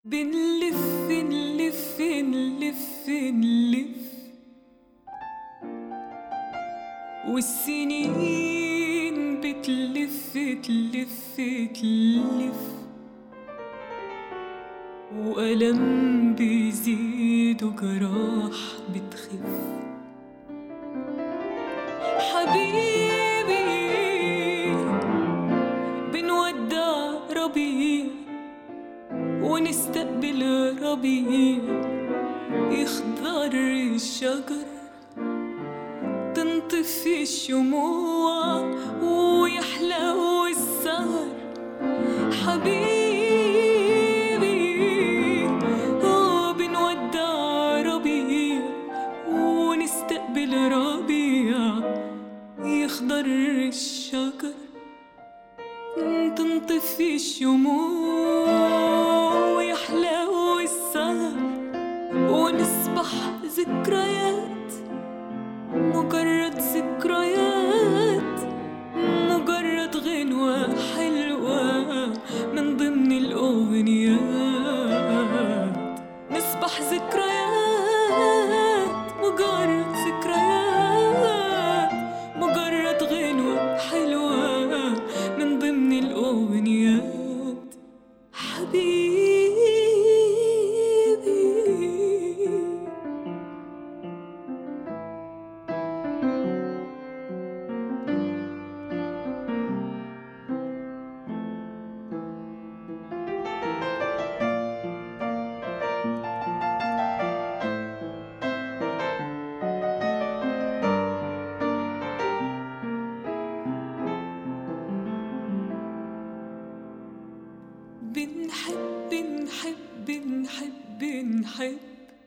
بنلف نلف نلف نلف والسنين بتلف تلف تلف وألم بيزيد وجراح بتخف حبيبي بنودع ربيع ونستقبل ربيع يخضر الشجر تنطفي الشموع ويحلو السهر حبيبي آه بنودع ربيع ونستقبل ربيع يخضر الشجر تنطفي الشموع ويحلو السهر ونصبح ذكريات مجرد ذكريات مجرد غنوة حلوة من ضمن الأغنيات نصبح ذكريات مجرد ذكريات مجرد غنوة حلوة من ضمن الأغنيات حبيبي بنحب نحب نحب نحب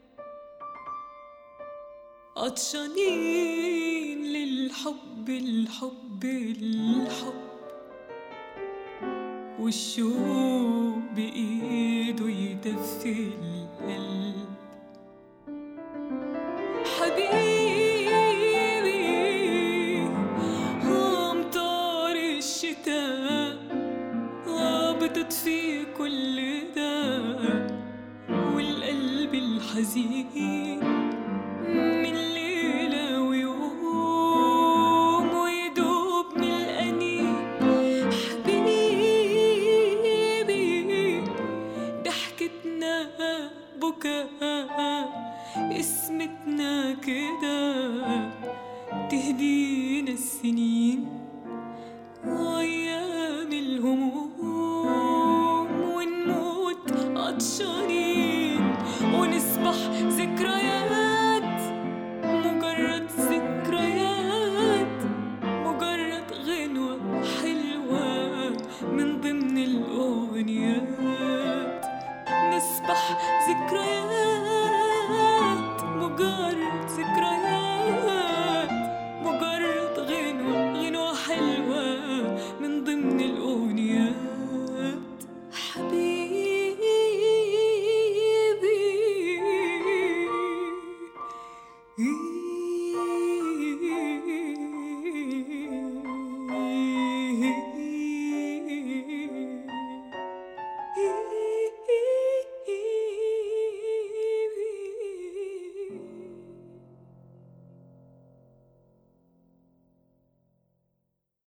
عطشانين للحب الحب الحب والشوق بإيده يدفي القلب حبيبي أمطار الشتاء آه بتطفي كل ده والقلب الحزين من ليلة ويوم ويدوب من الأنين حبيبي ضحكتنا بكاء اسمتنا كده تهدينا السنين أيام الهموم ونموت عطشانين